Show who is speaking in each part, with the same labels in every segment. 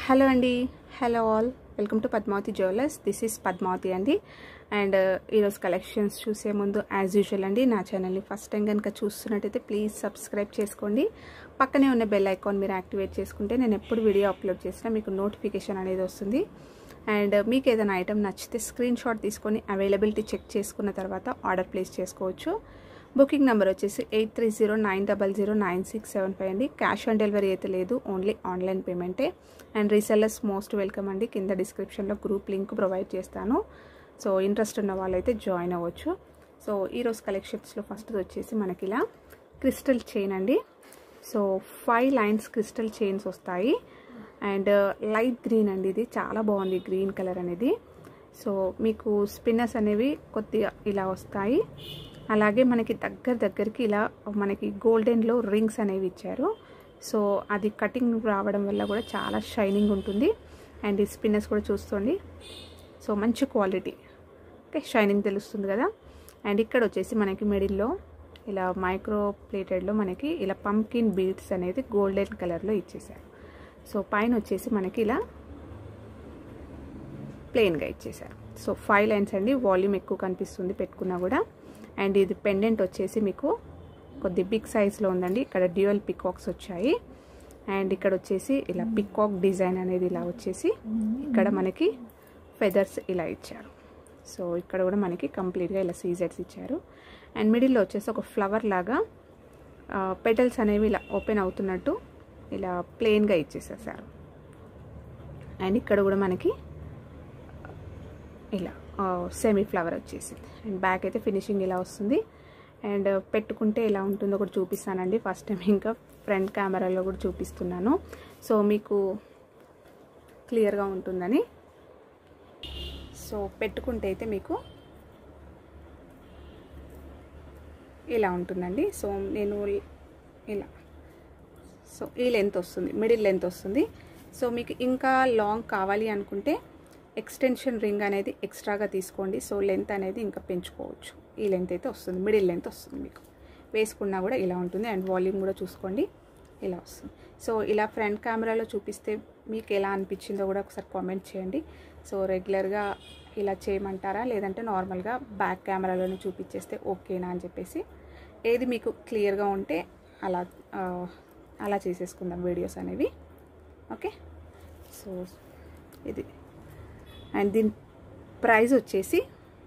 Speaker 1: hello అండి hello all welcome to Padmavathi jewellers this is Padmavathi అండి and ఈరోజు కలెక్షన్స్ చూసే ముందు యాజ్ యూజువల్ అండి నా ఛానల్ని ఫస్ట్ టైం కనుక చూస్తున్నట్టయితే ప్లీజ్ సబ్స్క్రైబ్ చేసుకోండి పక్కనే ఉన్న బెల్ ఐకాన్ మీరు యాక్టివేట్ చేసుకుంటే నేను ఎప్పుడు వీడియో అప్లోడ్ చేసినా మీకు నోటిఫికేషన్ అనేది వస్తుంది అండ్ మీకు ఏదైనా ఐటమ్ నచ్చితే స్క్రీన్ షాట్ తీసుకొని అవైలబిలిటీ చెక్ చేసుకున్న తర్వాత ఆర్డర్ ప్లేస్ చేసుకోవచ్చు బుకింగ్ నెంబర్ వచ్చేసి eight three zero nine double zero nine six seven five అండి క్యాష్ ఆన్ డెలివరీ అయితే లేదు ఓన్లీ ఆన్లైన్ పేమెంటే అండ్ రీసెల్లర్స్ మోస్ట్ వెల్కమ్ అండి కింద డిస్క్రిప్షన్లో గ్రూప్ లింక్ ప్రొవైడ్ చేస్తాను సో ఇంట్రెస్ట్ ఉన్న వాళ్ళైతే జాయిన్ అవ్వచ్చు సో ఈరోజు కలెక్షన్స్లో ఫస్ట్ వచ్చేసి మనకి ఇలా క్రిస్టల్ చైన్ అండి so five lines crystal chains వస్తాయి అండ్ లైట్ గ్రీన్ అండి ఇది చాలా బాగుంది గ్రీన్ కలర్ అనేది సో మీకు స్పిన్నర్స్ అనేవి కొద్దిగా ఇలా వస్తాయి అలాగే మనకి దగ్గర దగ్గరికి ఇలా మనకి గోల్డెన్లో రింగ్స్ అనేవి ఇచ్చారు సో అది కటింగ్ రావడం వల్ల కూడా చాలా షైనింగ్ ఉంటుంది అండ్ ఈ స్పిన్నర్స్ కూడా చూస్తుంది సో మంచి క్వాలిటీ ఓకే షైనింగ్ తెలుస్తుంది కదా అండ్ ఇక్కడ వచ్చేసి మనకి మిడిల్లో ఇలా మైక్రో ప్లేటెడ్లో మనకి ఇలా పంకిన్ బీడ్స్ అనేది గోల్డెన్ కలర్లో ఇచ్చేసారు సో పైన వచ్చేసి మనకి ఇలా ప్లెయిన్గా ఇచ్చేసారు సో ఫైవ్ లైన్స్ అండి వాల్యూమ్ ఎక్కువ కనిపిస్తుంది పెట్టుకున్నా కూడా అండ్ ఇది పెండెంట్ వచ్చేసి మీకు కొద్ది బిగ్ సైజ్లో ఉందండి ఇక్కడ డ్యూయల్ పికాక్స్ వచ్చాయి అండ్ ఇక్కడ వచ్చేసి ఇలా పికాక్ డిజైన్ అనేది ఇలా వచ్చేసి ఇక్కడ మనకి ఫెదర్స్ ఇలా ఇచ్చారు సో ఇక్కడ కూడా మనకి కంప్లీట్గా ఇలా సీజెట్స్ ఇచ్చారు అండ్ మిడిల్లో వచ్చేసి ఒక ఫ్లవర్ లాగా పెటల్స్ అనేవి ఇలా ఓపెన్ అవుతున్నట్టు ఇలా ప్లెయిన్గా ఇచ్చేసేసారు అండ్ ఇక్కడ కూడా మనకి ఇలా సెమీ ఫ్లవర్ వచ్చేసింది అండ్ బ్యాక్ అయితే ఫినిషింగ్ ఇలా వస్తుంది అండ్ పెట్టుకుంటే ఎలా ఉంటుందో కూడా చూపిస్తానండి ఫస్ట్ టైం ఇంకా ఫ్రంట్ కెమెరాలో కూడా చూపిస్తున్నాను సో మీకు క్లియర్గా ఉంటుందని సో పెట్టుకుంటే అయితే మీకు ఇలా ఉంటుందండి సో నేను ఇలా సో ఈ లెంత్ వస్తుంది మిడిల్ లెంత్ వస్తుంది సో మీకు ఇంకా లాంగ్ కావాలి అనుకుంటే ఎక్స్టెన్షన్ రింగ్ అనేది ఎక్స్ట్రాగా తీసుకోండి సో లెంత్ అనేది ఇంకా పెంచుకోవచ్చు ఈ లెంత్ అయితే వస్తుంది మిడిల్ లెంత్ వస్తుంది మీకు వేసుకున్నా కూడా ఇలా ఉంటుంది అండ్ వాల్యూమ్ కూడా చూసుకోండి ఇలా వస్తుంది సో ఇలా ఫ్రంట్ కెమెరాలో చూపిస్తే మీకు ఎలా అనిపించిందో కూడా ఒకసారి కామెంట్ చేయండి సో రెగ్యులర్గా ఇలా చేయమంటారా లేదంటే నార్మల్గా బ్యాక్ కెమెరాలోనే చూపించేస్తే ఓకేనా అని చెప్పేసి ఏది మీకు క్లియర్గా ఉంటే అలా అలా చేసేసుకుందాం వీడియోస్ అనేవి ఓకే సో ఇది అండ్ దీని ప్రైస్ వచ్చేసి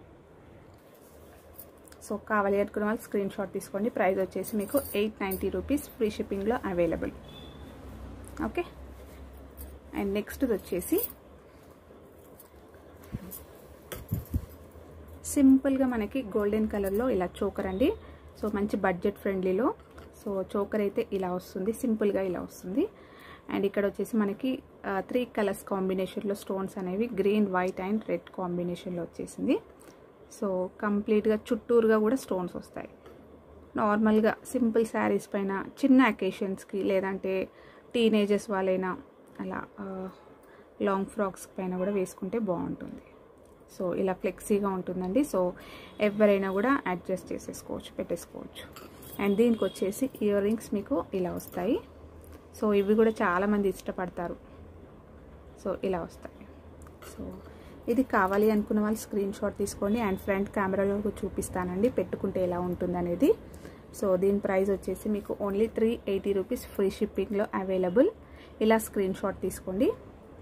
Speaker 1: సో కావాలి అనుకున్న వాళ్ళు స్క్రీన్ షాట్ తీసుకోండి ప్రైస్ వచ్చేసి మీకు ఎయిట్ నైంటీ రూపీస్ ఫ్రీ షిప్పింగ్లో అవైలబుల్ ఓకే అండ్ నెక్స్ట్ వచ్చేసి సింపుల్గా మనకి గోల్డెన్ కలర్లో ఇలా చోకర్ అండి సో మంచి బడ్జెట్ ఫ్రెండ్లీలో సో చోకర్ అయితే ఇలా వస్తుంది సింపుల్గా ఇలా వస్తుంది అండ్ ఇక్కడ వచ్చేసి మనకి త్రీ కలర్స్ కాంబినేషన్లో స్టోన్స్ అనేవి గ్రీన్ వైట్ అండ్ రెడ్ కాంబినేషన్లో వచ్చేసింది సో కంప్లీట్గా చుట్టూరుగా కూడా స్టోన్స్ వస్తాయి నార్మల్గా సింపుల్ శారీస్ పైన చిన్న అకేషన్స్కి లేదంటే టీనేజర్స్ వాళ్ళైనా అలా లాంగ్ ఫ్రాక్స్ పైన కూడా వేసుకుంటే బాగుంటుంది సో ఇలా ఫ్లెక్సీగా ఉంటుందండి సో ఎవరైనా కూడా అడ్జస్ట్ చేసేసుకోవచ్చు పెట్టేసుకోవచ్చు అండ్ దీనికి వచ్చేసి ఇయర్ రింగ్స్ మీకు ఇలా వస్తాయి సో ఇవి కూడా చాలామంది ఇష్టపడతారు సో ఇలా వస్తాయి సో ఇది కావాలి అనుకున్న వాళ్ళు స్క్రీన్ షాట్ తీసుకోండి అండ్ ఫ్రంట్ కెమెరాలో చూపిస్తానండి పెట్టుకుంటే ఎలా ఉంటుంది అనేది సో దీని ప్రైస్ వచ్చేసి మీకు only three eighty rupees free షిప్పింగ్లో అవైలబుల్ ఇలా స్క్రీన్ షాట్ తీసుకోండి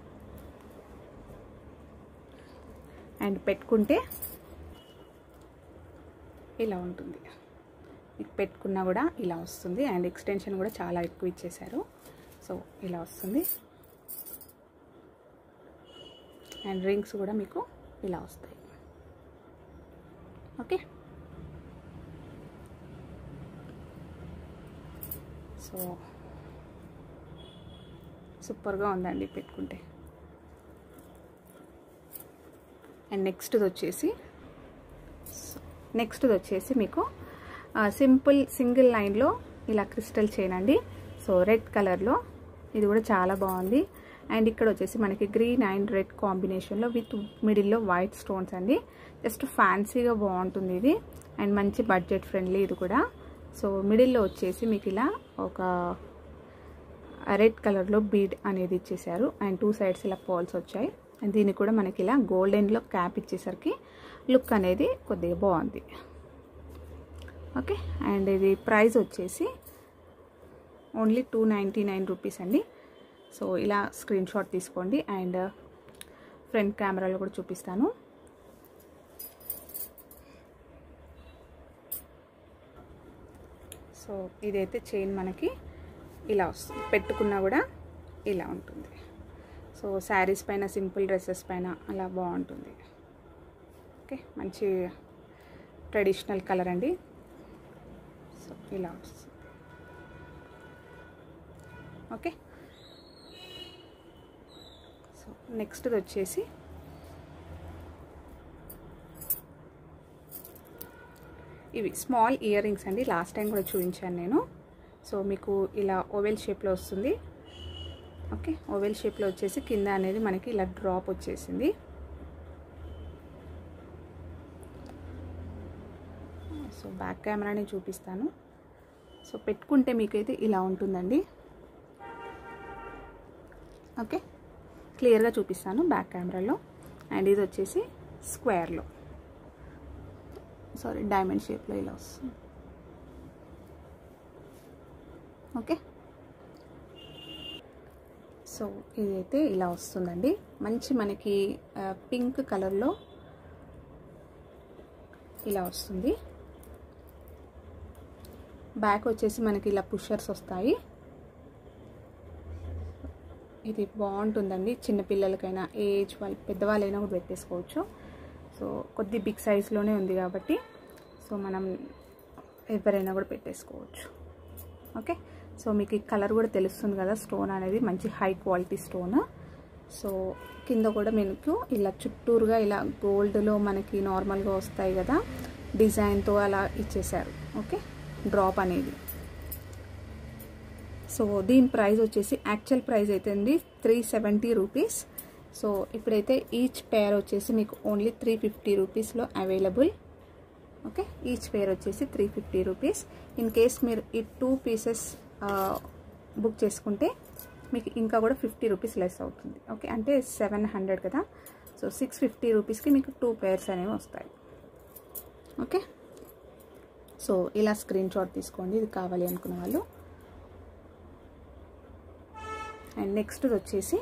Speaker 1: అండ్ పెట్టుకుంటే ఇలా ఉంటుంది మీకు పెట్టుకున్నా కూడా ఇలా వస్తుంది అండ్ ఎక్స్టెన్షన్ కూడా చాలా ఎక్కువ ఇచ్చేసారు సో ఇలా వస్తుంది అండ్ రింగ్స్ కూడా మీకు ఇలా వస్తాయి ఓకే సో సూపర్గా ఉందండి పెట్టుకుంటే అండ్ నెక్స్ట్ది వచ్చేసి నెక్స్ట్ది వచ్చేసి మీకు సింపుల్ సింగిల్ లైన్లో ఇలా క్రిస్టల్ చైన్ అండి సో రెడ్ కలర్లో ఇది కూడా చాలా బాగుంది అండ్ ఇక్కడ వచ్చేసి మనకి గ్రీన్ అండ్ రెడ్ కాంబినేషన్లో విత్ మిడిల్లో వైట్ స్టోన్స్ అండి జస్ట్ ఫ్యాన్సీగా బాగుంటుంది ఇది అండ్ మంచి బడ్జెట్ ఫ్రెండ్లీ ఇది కూడా సో మిడిల్లో వచ్చేసి మీకు ఇలా ఒక రెడ్ కలర్లో బీడ్ అనేది ఇచ్చేసారు అండ్ టూ సైడ్స్ ఇలా పాల్స్ వచ్చాయి అండ్ దీనికి కూడా మనకి ఇలా గోల్డెన్లో క్యాప్ ఇచ్చేసరికి లుక్ అనేది కొద్దిగా బాగుంది ఓకే అండ్ ఇది ప్రైస్ వచ్చేసి only two ninety nine rupees అండి సో ఇలా స్క్రీన్ షాట్ తీసుకోండి అండ్ ఫ్రంట్ కెమెరాలో కూడా చూపిస్తాను సో ఇదైతే చైన్ మనకి ఇలా వస్తుంది పెట్టుకున్నా కూడా ఇలా ఉంటుంది సో శారీస్ పైన సింపుల్ డ్రెస్సెస్ పైన అలా బాగుంటుంది ఓకే మంచి ట్రెడిషనల్ కలర్ అండి సో ఇలా వస్తుంది ఓకే సో నెక్స్ట్ది వచ్చేసి ఇవి స్మాల్ ఇయర్ రింగ్స్ అండి లాస్ట్ టైం కూడా చూపించాను నేను సో మీకు ఇలా ఓవెల్ షేప్లో వస్తుంది ఓకే ఓవెల్ షేప్లో వచ్చేసి కింద అనేది మనకి ఇలా డ్రాప్ వచ్చేసింది సో బ్యాక్ కెమెరాని చూపిస్తాను సో పెట్టుకుంటే మీకైతే ఇలా ఉంటుందండి ఓకే క్లియర్గా చూపిస్తాను బ్యాక్ కెమెరాలో అండ్ ఇది వచ్చేసి స్క్వేర్లో సారీ డైమండ్ షేప్లో ఇలా వస్తుంది ఓకే సో ఇదైతే ఇలా వస్తుందండి మంచి మనకి పింక్ కలర్లో ఇలా వస్తుంది బ్యాక్ వచ్చేసి మనకి ఇలా పుషర్స్ వస్తాయి ఇది బాగుంటుందండి చిన్నపిల్లలకైనా ఏజ్ వాళ్ళు పెద్దవాళ్ళైనా కూడా పెట్టేసుకోవచ్చు సో కొద్ది బిగ్ సైజ్లోనే ఉంది కాబట్టి సో మనం ఎవరైనా కూడా పెట్టేసుకోవచ్చు ఓకే సో మీకు ఈ కలర్ కూడా తెలుస్తుంది కదా స్టోన్ అనేది మంచి హై క్వాలిటీ స్టోన్ సో కింద కూడా మీకు ఇలా చుట్టూరుగా ఇలా గోల్డ్లో మనకి నార్మల్గా వస్తాయి కదా డిజైన్తో అలా ఇచ్చేసారు ఓకే డ్రాప్ అనేది సో దీని ప్రైస్ వచ్చేసి యాక్చువల్ ప్రైస్ అయితే అండి త్రీ సెవెంటీ రూపీస్ సో ఇప్పుడైతే ఈచ్ పేర్ వచ్చేసి మీకు ఓన్లీ త్రీ ఫిఫ్టీ రూపీస్లో అవైలబుల్ ఓకే ఈచ్ పేర్ వచ్చేసి three fifty rupees in case మీరు ఈ టూ పీసెస్ బుక్ చేసుకుంటే మీకు ఇంకా కూడా ఫిఫ్టీ రూపీస్ లెస్ అవుతుంది ఓకే అంటే సెవెన్ హండ్రెడ్ కదా సో సిక్స్ ఫిఫ్టీ రూపీస్కి మీకు టూ పేర్స్ అనేవి వస్తాయి ఓకే సో ఇలా స్క్రీన్ షాట్ తీసుకోండి ఇది కావాలి అనుకున్న వాళ్ళు అండ్ నెక్స్ట్ వచ్చేసి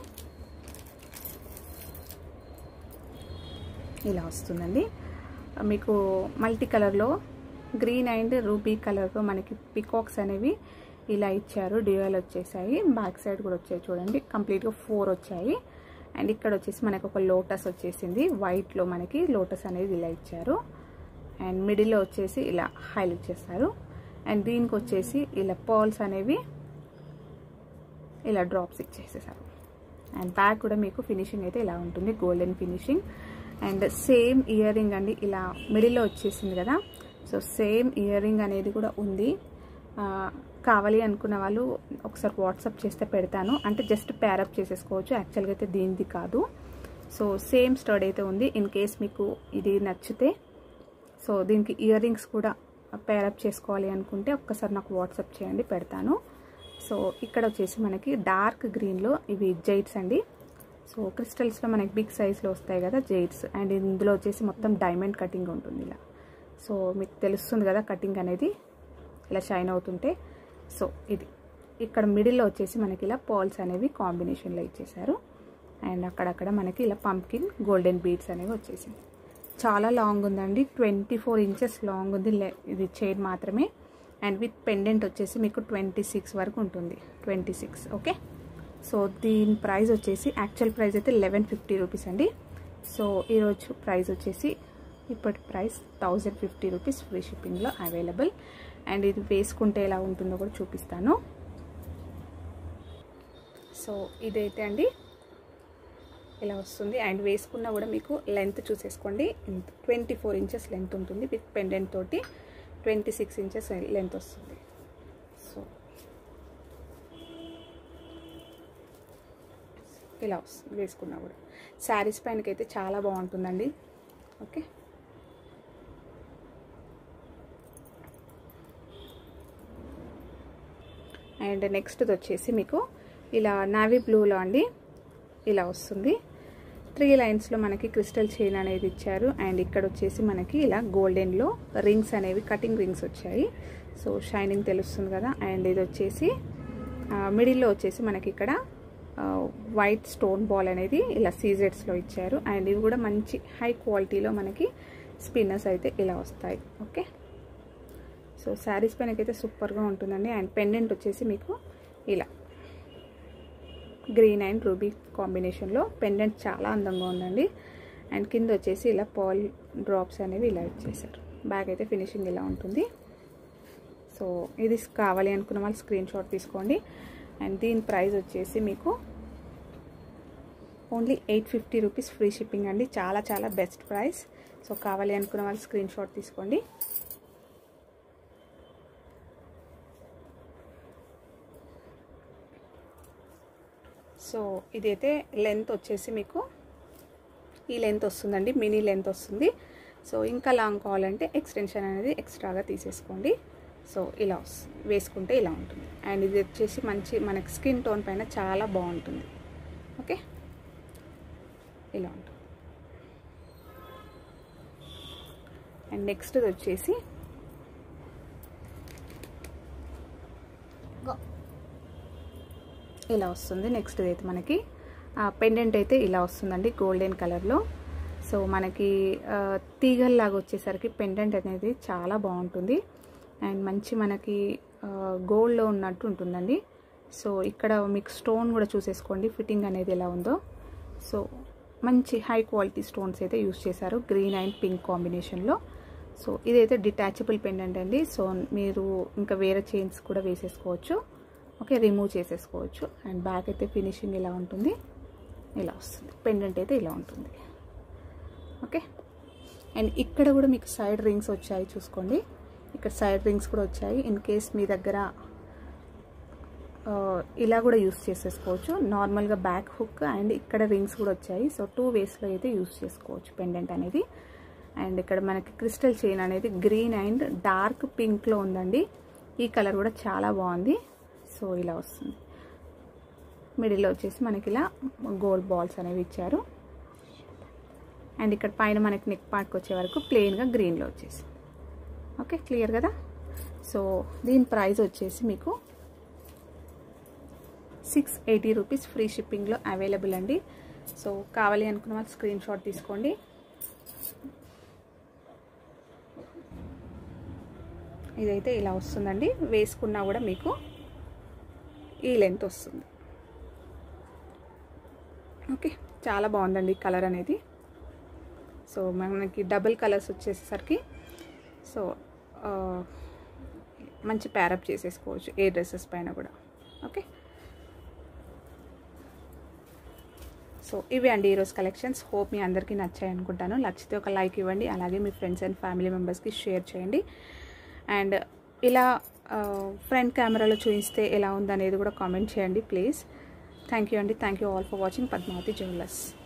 Speaker 1: ఇలా వస్తుందండి మీకు మల్టీ కలర్లో గ్రీన్ అండ్ రూబీ కలర్లో మనకి పికాక్స్ అనేవి ఇలా ఇచ్చారు డ్యూయల్ వచ్చేసాయి బ్యాక్ సైడ్ కూడా వచ్చాయి చూడండి కంప్లీట్గా ఫోర్ వచ్చాయి అండ్ ఇక్కడ వచ్చేసి మనకు ఒక లోటస్ వచ్చేసింది వైట్లో మనకి లోటస్ అనేది ఇలా ఇచ్చారు అండ్ మిడిల్లో వచ్చేసి ఇలా హైలైట్ చేస్తారు అండ్ దీనికి వచ్చేసి ఇలా పర్ల్స్ అనేవి ఇలా డ్రాప్స్ ఇచ్చేసేసారు అండ్ బ్యాక్ కూడా మీకు ఫినిషింగ్ అయితే ఇలా ఉంటుంది golden finishing and same earring అండి ఇలా మిడిల్లో వచ్చేసింది కదా సో సేమ్ ఇయర్ రింగ్ అనేది కూడా ఉంది కావాలి అనుకున్న వాళ్ళు ఒకసారి వాట్సాప్ చేస్తే పెడతాను అంటే జస్ట్ ప్యారప్ చేసేసుకోవచ్చు యాక్చువల్గా అయితే దీనిది కాదు సో సేమ్ స్టడ్ అయితే ఉంది ఇన్ కేస్ మీకు ఇది నచ్చితే సో దీనికి ఇయర్ రింగ్స్ కూడా పేరప్ చేసుకోవాలి అనుకుంటే ఒక్కసారి నాకు వాట్సాప్ చేయండి పెడతాను సో ఇక్కడ వచ్చేసి మనకి డార్క్ గ్రీన్లో ఇవి జైట్స్ అండి సో క్రిస్టల్స్లో మనకి బిగ్ సైజ్లో వస్తాయి కదా జైట్స్ అండ్ ఇందులో వచ్చేసి మొత్తం డైమండ్ కటింగ్ ఉంటుంది ఇలా సో మీకు తెలుస్తుంది కదా కటింగ్ అనేది ఇలా షైన్ అవుతుంటే సో ఇది ఇక్కడ మిడిల్లో వచ్చేసి మనకి ఇలా పాల్స్ అనేవి కాంబినేషన్లో ఇచ్చేసారు అండ్ అక్కడక్కడ మనకి ఇలా పంప్కిన్ గోల్డెన్ బీడ్స్ అనేవి వచ్చేసింది చాలా లాంగ్ ఉందండి ట్వంటీ ఫోర్ ఇంచెస్ లాంగ్ ఉంది ఇది చైన్ మాత్రమే అండ్ విత్ పెండెంట్ వచ్చేసి మీకు ట్వంటీ సిక్స్ వరకు ఉంటుంది ట్వంటీ సిక్స్ ఓకే సో దీని ప్రైస్ వచ్చేసి యాక్చువల్ ప్రైస్ అయితే లెవెన్ ఫిఫ్టీ రూపీస్ అండి సో ఈరోజు ప్రైస్ వచ్చేసి ఇప్పటి price thousand fifty rupees free షిప్పింగ్లో అవైలబుల్ అండ్ ఇది వేసుకుంటే ఎలా ఉంటుందో కూడా చూపిస్తాను సో ఇదైతే అండి ఇలా వస్తుంది అండ్ వేసుకున్నా కూడా మీకు లెంత్ చూసేసుకోండి ట్వంటీ ఫోర్ ఇంచెస్ లెంత్ ఉంటుంది విత్ పెండెంట్ తోటి ట్వంటీ సిక్స్ ఇంచెస్ లెంత్ వస్తుంది సో ఇలా వస్తుంది వేసుకున్నా కూడా శారీస్ పైనకైతే చాలా బాగుంటుందండి ఓకే అండ్ నెక్స్ట్ వచ్చేసి మీకు ఇలా నావీ బ్లూలో అండి ఇలా వస్తుంది త్రీ లైన్స్లో మనకి క్రిస్టల్ చైన్ అనేది ఇచ్చారు అండ్ ఇక్కడ వచ్చేసి మనకి ఇలా గోల్డెన్లో రింగ్స్ అనేవి కటింగ్ రింగ్స్ వచ్చాయి సో షైనింగ్ తెలుస్తుంది కదా అండ్ ఇది వచ్చేసి మిడిల్లో వచ్చేసి మనకి ఇక్కడ వైట్ స్టోన్ బాల్ అనేది ఇలా సీజెట్స్లో ఇచ్చారు అండ్ ఇవి కూడా మంచి హై క్వాలిటీలో మనకి స్పిన్నర్స్ అయితే ఇలా వస్తాయి ఓకే సో శారీస్ పైనకైతే సూపర్గా ఉంటుందండి అండ్ పెండెంట్ వచ్చేసి మీకు ఇలా గ్రీన్ అండ్ రూబీ కాంబినేషన్లో పెండెంట్ చాలా అందంగా ఉందండి అండ్ కింద వచ్చేసి ఇలా పాల్ డ్రాప్స్ అనేవి ఇలా ఇచ్చేసారు బ్యాగ్ అయితే ఫినిషింగ్ ఇలా ఉంటుంది సో ఇది కావాలి అనుకున్న వాళ్ళు స్క్రీన్ షాట్ తీసుకోండి అండ్ దీని ప్రైస్ వచ్చేసి మీకు only eight fifty rupees free shipping అండి చాలా చాలా బెస్ట్ ప్రైస్ సో కావాలి అనుకున్న వాళ్ళు స్క్రీన్ షాట్ తీసుకోండి సో ఇదైతే లెంత్ వచ్చేసి మీకు ఈ లెంత్ వస్తుందండి మినీ లెంత్ వస్తుంది సో ఇంకా లాంగ్ కావాలంటే ఎక్స్టెన్షన్ అనేది ఎక్స్ట్రాగా తీసేసుకోండి సో ఇలా వేసుకుంటే ఇలా ఉంటుంది అండ్ ఇది వచ్చేసి మంచి మనకి స్కిన్ టోన్ పైన చాలా బాగుంటుంది ఓకే ఇలా ఉంటుంది అండ్ నెక్స్ట్ వచ్చేసి ఇలా వస్తుంది నెక్స్ట్ అయితే మనకి పెండెంట్ అయితే ఇలా వస్తుందండి గోల్డెన్ కలర్లో సో మనకి తీగల్లాగా వచ్చేసరికి పెండెంట్ అనేది చాలా బాగుంటుంది అండ్ మంచి మనకి గోల్డ్లో ఉన్నట్టు ఉంటుందండి సో ఇక్కడ మీకు స్టోన్ కూడా చూసేసుకోండి ఫిట్టింగ్ అనేది ఎలా ఉందో సో మంచి హై క్వాలిటీ స్టోన్స్ అయితే యూస్ చేశారు గ్రీన్ అండ్ పింక్ కాంబినేషన్లో సో ఇదైతే డిటాచబుల్ పెండెంట్ అండి సో మీరు ఇంకా వేరే చైన్స్ కూడా వేసేసుకోవచ్చు ఓకే రిమూవ్ చేసేసుకోవచ్చు అండ్ బ్యాక్ అయితే ఫినిషింగ్ ఇలా ఉంటుంది ఇలా వస్తుంది పెండెంట్ అయితే ఇలా ఉంటుంది ఓకే అండ్ ఇక్కడ కూడా మీకు సైడ్ రింగ్స్ వచ్చాయి చూసుకోండి ఇక్కడ సైడ్ రింగ్స్ కూడా వచ్చాయి ఇన్ కేస్ మీ దగ్గర ఇలా కూడా యూస్ చేసేసుకోవచ్చు నార్మల్గా బ్యాక్ హుక్ అండ్ ఇక్కడ రింగ్స్ కూడా వచ్చాయి సో టూ వేస్లో అయితే యూస్ చేసుకోవచ్చు పెండెంట్ అనేది అండ్ ఇక్కడ మనకి క్రిస్టల్ చైన్ అనేది గ్రీన్ అండ్ డార్క్ పింక్లో ఉందండి ఈ కలర్ కూడా చాలా బాగుంది సో ఇలా వస్తుంది మిడిల్లో వచ్చేసి మనకి ఇలా గోల్డ్ బాల్స్ అనేవి ఇచ్చారు అండ్ ఇక్కడ పైన మనకి నెక్ పార్ట్కి వచ్చే వరకు ప్లెయిన్గా గ్రీన్లో వచ్చేసి ఓకే క్లియర్ కదా సో దీని ప్రైస్ వచ్చేసి మీకు సిక్స్ ఎయిటీ రూపీస్ ఫ్రీ షిప్పింగ్లో అవైలబుల్ అండి సో కావాలి అనుకున్న వాళ్ళు స్క్రీన్ షాట్ తీసుకోండి ఇదైతే ఇలా వస్తుందండి వేసుకున్నా కూడా మీకు ఈ లెంత్ వస్తుంది ఓకే చాలా బాగుందండి కలర్ అనేది సో మనకి డబుల్ కలర్స్ వచ్చేసరికి సో మంచి ప్యారప్ చేసేసుకోవచ్చు ఏ డ్రెస్సెస్ పైన కూడా ఓకే సో ఇవి అండి ఈరోజు కలెక్షన్స్ హోప్ మీ అందరికీ నచ్చాయి అనుకుంటాను నచ్చితే ఒక లైక్ ఇవ్వండి అలాగే మీ ఫ్రెండ్స్ అండ్ ఫ్యామిలీ మెంబర్స్కి షేర్ చేయండి అండ్ ఇలా ఫ్రంట్ కెమెరాలో చూపిస్తే ఎలా ఉందనేది కూడా కామెంట్ చేయండి ప్లీజ్ థ్యాంక్ యూ అండి thank you all for watching Padmavathi jewellers